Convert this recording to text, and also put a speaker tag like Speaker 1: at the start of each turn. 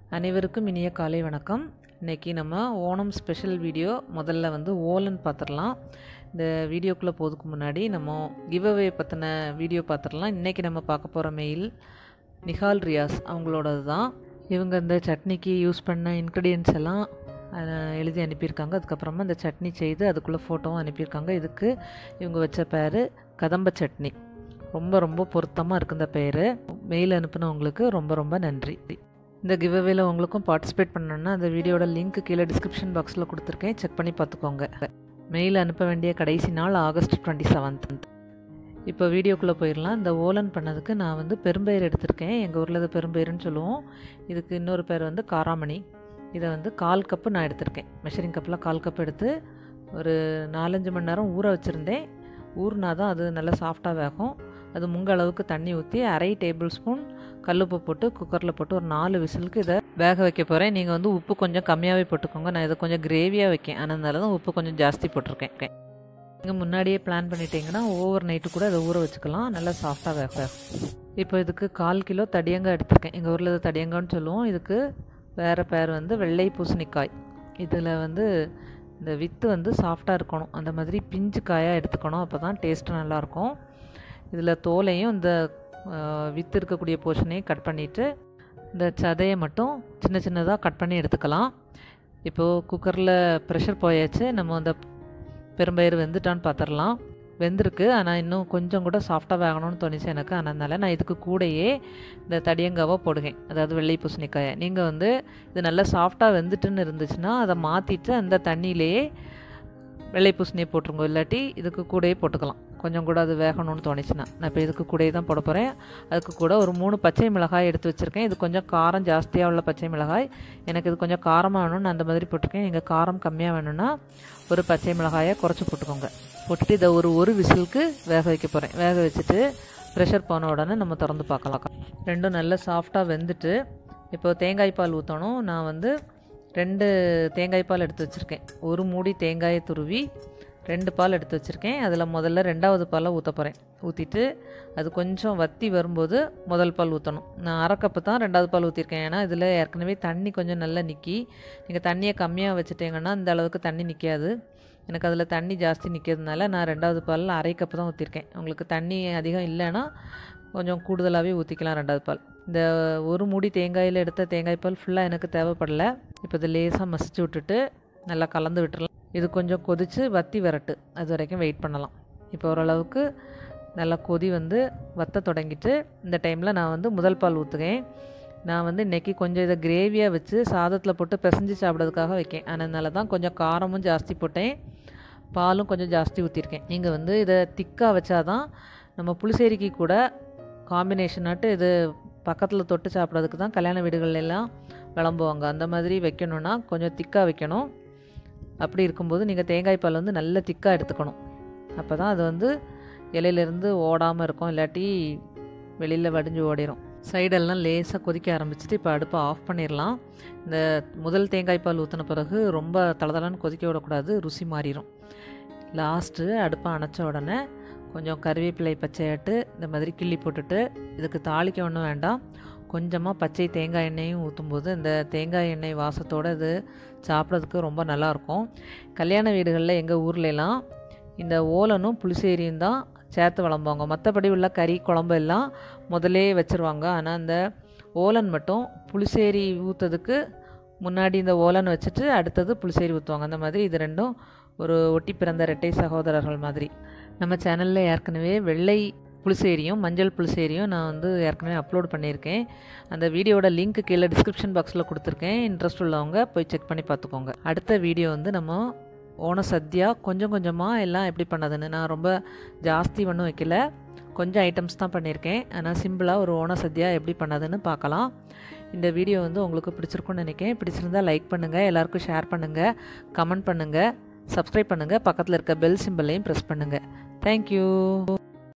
Speaker 1: அனைவருக்கும் இனிய காலை வணக்கம் இன்றைக்கி நம்ம ஓணம் ஸ்பெஷல் வீடியோ முதல்ல வந்து ஓலன் பார்த்துடலாம் இந்த வீடியோக்குள்ளே போகிறதுக்கு முன்னாடி நம்ம கிவ்அவே பற்றின வீடியோ பார்த்துடலாம் இன்றைக்கி நம்ம பார்க்க போகிற மெயில் நிஹால் ரியாஸ் அவங்களோடது தான் இவங்க இந்த சட்னிக்கு யூஸ் பண்ண இன்க்ரீடியன்ட்ஸ் எல்லாம் அஹ், எழுதி அனுப்பியிருக்காங்க அதுக்கப்புறமா இந்த சட்னி செய்து அதுக்குள்ளே ஃபோட்டோவும் அனுப்பியிருக்காங்க இதுக்கு இவங்க வச்ச பேர் கதம்ப சட்னி ரொம்ப ரொம்ப பொருத்தமாக இருக்கு இந்த பேர் மெயில் அனுப்புனவங்களுக்கு ரொம்ப ரொம்ப நன்றி இந்த கிவ்அவேல உங்களுக்கும் பார்ட்டிசிபேட் பண்ணணுன்னா அந்த வீடியோட லிங்க் கீழே டிஸ்கிரிப்ஷன் பாக்ஸில் கொடுத்துருக்கேன் செக் பண்ணி பார்த்துக்கோங்க மெயில் அனுப்ப வேண்டிய கடைசி நாள் ஆகஸ்ட் டுவெண்ட்டி செவன்த் இப்போ வீடியோக்குள்ளே போயிடலாம் இந்த ஓலன் பண்ணதுக்கு நான் வந்து பெரும்பயிர் எடுத்திருக்கேன் எங்கள் ஊரில் இது பெரும்பயிறுன்னு சொல்லுவோம் இதுக்கு இன்னொரு பேர் வந்து காராமணி இதை வந்து கால் கப்பு நான் எடுத்திருக்கேன் மெஷரிங் கப்பில் கால் கப் எடுத்து ஒரு நாலஞ்சு மணி நேரம் ஊற வச்சுருந்தேன் ஊறினா தான் அது நல்லா சாஃப்டாக வேகும் அது முங்க அளவுக்கு தண்ணி ஊற்றி அரை டேபிள் ஸ்பூன் கல்லுப்பு போட்டு குக்கரில் போட்டு ஒரு நாலு விசிலுக்கு இதை வேக வைக்க போகிறேன் நீங்கள் வந்து உப்பு கொஞ்சம் கம்மியாகவே போட்டுக்கோங்க நான் இதை கொஞ்சம் கிரேவியாக வைக்கேன் அதனால தான் உப்பு கொஞ்சம் ஜாஸ்தி போட்டிருக்கேன் நீங்கள் முன்னாடியே பிளான் பண்ணிட்டீங்கன்னா ஓவர் நைட்டு கூட இதை ஊற வச்சுக்கலாம் நல்லா சாஃப்டாக வேக வேகும் இப்போ இதுக்கு கால் கிலோ தடியங்காய் எடுத்திருக்கேன் எங்கள் ஊரில் இது தடியங்கான்னு சொல்லுவோம் இதுக்கு வேறு பேர் வந்து வெள்ளை பூசணிக்காய் இதில் வந்து இந்த வித்து வந்து சாஃப்டாக இருக்கணும் அந்த மாதிரி பிஞ்சு காயாக எடுத்துக்கணும் அப்போ தான் டேஸ்ட்டு நல்லாயிருக்கும் இதில் தோலையும் இந்த ஆஹ், வித்து இருக்கக்கூடிய போர்ஷனையும் கட் பண்ணிவிட்டு இந்த சதையை மட்டும் சின்ன சின்னதாக கட் பண்ணி எடுத்துக்கலாம் இப்போது குக்கரில் ப்ரெஷர் போயாச்சு நம்ம அந்த பெரும்பயிறு வெந்துட்டான்னு பார்த்துடலாம் வெந்திருக்கு ஆனால் இன்னும் கொஞ்சம் கூட சாஃப்டாக வேகணும்னு தோணுச்சு எனக்கு அதனால நான் இதுக்கு கூடயே இந்த தடியங்காவை போடுவேன் அதாவது வெள்ளை பூசணிக்காயை நீங்கள் வந்து இது நல்லா சாஃப்டாக வெந்துட்டுன்னு இருந்துச்சுன்னா அதை மாற்றிட்டு அந்த தண்ணியிலேயே வெள்ளை பூசணியை போட்டுருங்க இல்லாட்டி இதுக்கு கூடயே போட்டுக்கலாம் கொஞ்சம் கூட அது வேகணும்னு தோணுச்சுன்னா நான் இப்போ இதுக்கு கூடயே தான் போட போகிறேன் அதுக்கு கூட ஒரு மூணு பச்சை மிளகாய் எடுத்து வச்சுருக்கேன் இது கொஞ்சம் காரம் ஜாஸ்தியாக உள்ள பச்சை மிளகாய் எனக்கு இது கொஞ்சம் காரமாக வேணும்னு நான் அந்த மாதிரி போட்டிருக்கேன் நீங்கள் காரம் கம்மியாக வேணும்னா ஒரு பச்சை மிளகாயை குறைச்சி போட்டுக்கோங்க போட்டுட்டு இதை ஒரு ஒரு விசிலுக்கு வேக வைக்க போகிறேன் வேக வச்சுட்டு ப்ரெஷர் போன உடனே நம்ம திறந்து பார்க்கலாம் ரெண்டும் நல்லா சாஃப்டாக வெந்துட்டு இப்போ தேங்காய் பால் ஊற்றணும் நான் வந்து ரெண்டு தேங்காய் பால் எடுத்து வச்சுருக்கேன் ஒரு மூடி தேங்காயை துருவி ரெண்டு பால் எடுத்து வச்சுருக்கேன் அதில் முதல்ல ரெண்டாவது பாலை ஊற்ற போகிறேன் ஊற்றிட்டு அது கொஞ்சம் வத்தி வரும்போது முதல் பால் ஊற்றணும் நான் அரை கப்பு தான் ரெண்டாவது பால் ஊற்றிருக்கேன் ஏன்னா இதில் ஏற்கனவே தண்ணி கொஞ்சம் நல்லா நிற்கி நீங்கள் தண்ணியை கம்மியாக வச்சுட்டீங்கன்னா இந்த அளவுக்கு தண்ணி நிற்காது எனக்கு அதில் தண்ணி ஜாஸ்தி நிற்கிறதுனால நான் ரெண்டாவது பாலில் அரை கப்பு தான் ஊற்றிருக்கேன் உங்களுக்கு தண்ணி அதிகம் இல்லைன்னா கொஞ்சம் கூடுதலாகவே ஊற்றிக்கலாம் ரெண்டாவது பால் இந்த ஒரு மூடி தேங்காயில் எடுத்த தேங்காய் பால் ஃபுல்லாக எனக்கு தேவைப்படல இப்போ இதை லேசாக மசிச்சு விட்டுட்டு நல்லா கலந்து விட்டுறலாம் இது கொஞ்சம் கொதித்து வத்தி வரட்டு அது வரைக்கும் வெயிட் பண்ணலாம் இப்போ ஓரளவுக்கு நல்லா கொதி வந்து வத்த தொடங்கிட்டு இந்த டைமில் நான் வந்து முதல் பால் ஊற்றுவேன் நான் வந்து இன்றைக்கி கொஞ்சம் இதை கிரேவியாக வச்சு சாதத்தில் போட்டு பிசைஞ்சு சாப்பிட்றதுக்காக வைக்கேன் அதனால தான் கொஞ்சம் காரமும் ஜாஸ்தி போட்டேன் பாலும் கொஞ்சம் ஜாஸ்தி ஊற்றிருக்கேன் நீங்கள் வந்து இதை திக்காக வச்சாதான் நம்ம புளிசேரிக்கு கூட காம்பினேஷனாட்டு இது பக்கத்தில் தொட்டு சாப்பிட்றதுக்கு தான் கல்யாண வீடுகள்ல எல்லாம் விளம்புவாங்க அந்த மாதிரி வைக்கணுன்னா கொஞ்சம் திக்காக வைக்கணும் அப்படி இருக்கும்போது நீங்கள் தேங்காய் பால் வந்து நல்ல திக்காக எடுத்துக்கணும் அப்போ தான் அது வந்து இலையிலேருந்து ஓடாமல் இருக்கும் இல்லாட்டி வெளியில் வடிஞ்சு ஓடிடும் சைடெல்லாம் லேசாக கொதிக்க ஆரம்பிச்சிட்டு இப்போ அடுப்பை ஆஃப் பண்ணிடலாம் இந்த முதல் தேங்காய் பால் ஊற்றின பிறகு ரொம்ப தளதளன்னு கொதிக்க விடக்கூடாது ருசி மாறிடும் லாஸ்ட்டு அடுப்பை அணைச்ச உடனே கொஞ்சம் கருவேப்பிலை பச்சையாட்டு இந்த மாதிரி கிள்ளி போட்டுட்டு இதுக்கு தாளிக்க ஒன்றும் வேண்டாம் கொஞ்சமாக பச்சை தேங்காய் எண்ணெயும் ஊற்றும்போது இந்த தேங்காய் எண்ணெய் வாசத்தோடு இது சாப்பிட்றதுக்கு ரொம்ப நல்லாயிருக்கும் கல்யாண வீடுகளில் எங்கள் ஊர்லெலாம் இந்த ஓலனும் புளிசேரியும் தான் சேர்த்து விளம்புவாங்க மற்றபடி உள்ள கறி குழம்பு எல்லாம் முதலே வச்சுருவாங்க ஆனால் இந்த ஓலன் மட்டும் புளிசேரி ஊற்றுறதுக்கு முன்னாடி இந்த ஓலன் வச்சுட்டு அடுத்தது புளிசேரி ஊற்றுவாங்க அந்த மாதிரி இது ரெண்டும் ஒரு ஒட்டி பிறந்த இரட்டை சகோதரர்கள் மாதிரி நம்ம சேனலில் ஏற்கனவே வெள்ளை புளிசேரியும் மஞ்சள் புளிசேரியும் நான் வந்து ஏற்கனவே அப்லோட் பண்ணியிருக்கேன் அந்த வீடியோட லிங்க் கீழே டிஸ்கிரிப்ஷன் பாக்ஸில் கொடுத்துருக்கேன் இன்ட்ரெஸ்ட் உள்ளவங்க போய் செக் பண்ணி பார்த்துக்கோங்க அடுத்த வீடியோ வந்து நம்ம ஓண சத்யா கொஞ்சம் கொஞ்சமாக எல்லாம் எப்படி பண்ணதுன்னு நான் ரொம்ப ஜாஸ்தி ஒன்றும் வைக்கல கொஞ்சம் ஐட்டம்ஸ் தான் பண்ணியிருக்கேன் ஆனால் சிம்பிளாக ஒரு ஓண சத்யா எப்படி பண்ணதுன்னு பார்க்கலாம் இந்த வீடியோ வந்து உங்களுக்கு பிடிச்சிருக்குன்னு நினைக்கிறேன் பிடிச்சிருந்தா லைக் பண்ணுங்கள் எல்லாருக்கும் ஷேர் பண்ணுங்கள் கமெண்ட் பண்ணுங்கள் சப்ஸ்கிரைப் பண்ணுங்கள் பக்கத்தில் இருக்க பெல் சிம்பிளையும் ப்ரெஸ் பண்ணுங்கள் தேங்க்யூ